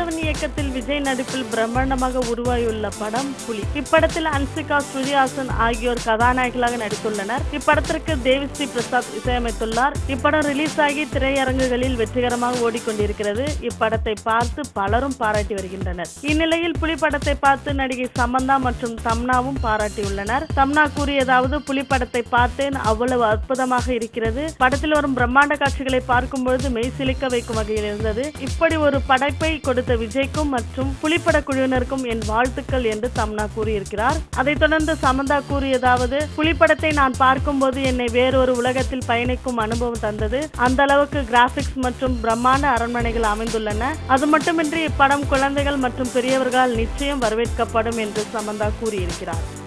மாதவன் இயக்கத்தில் விஜய் நடிப்பில் பிரம்மாண்டமாக உருவாகியுள்ள படம் புலி இப்படத்தில் அன்சிகா ஸ்ருதிஹாசன் ஆகியோர் கதாநாயகிகளாக நடித்துள்ளனர் இப்படத்திற்கு தேவிஸ்ரீ பிரசாத் இசையமைத்துள்ளார் இப்படம் ரிலீஸ் ஆகி திரையரங்குகளில் வெற்றிகரமாக ஓடிக்கொண்டிருக்கிறது இப்படத்தை பார்த்து பலரும் பாராட்டி வருகின்றனர் இந்நிலையில் புலி படத்தை பார்த்து நடிகை சமந்தா மற்றும் தம்னாவும் பாராட்டியுள்ளனர் தம்னா கூறியதாவது புலி படத்தை பார்த்தேன் அவ்வளவு அற்புதமாக இருக்கிறது படத்தில் வரும் பிரம்மாண்ட காட்சிகளை பார்க்கும் பொழுது மெய் சிலிக்க வைக்கும் வகையில் இருந்தது இப்படி ஒரு படைப்பை கொடுத்த விஜய்க்கும் மற்றும் புலிப்பட குழுவினருக்கும் என் வாழ்த்துக்கள் என்று தம்னா கூறியிருக்கிறார் அதைத் தொடர்ந்து சமந்தா கூறியதாவது புலிப்படத்தை நான் பார்க்கும்போது என்னை வேறொரு உலகத்தில் பயணிக்கும் அனுபவம் தந்தது அந்த அளவுக்கு கிராபிக்ஸ் மற்றும் பிரம்மாண்ட அரண்மனைகள் அமைந்துள்ளன அது மட்டுமின்றி இப்படம் குழந்தைகள் மற்றும் பெரியவர்களால் நிச்சயம் வரவேற்கப்படும் என்று சமந்தா கூறியிருக்கிறார்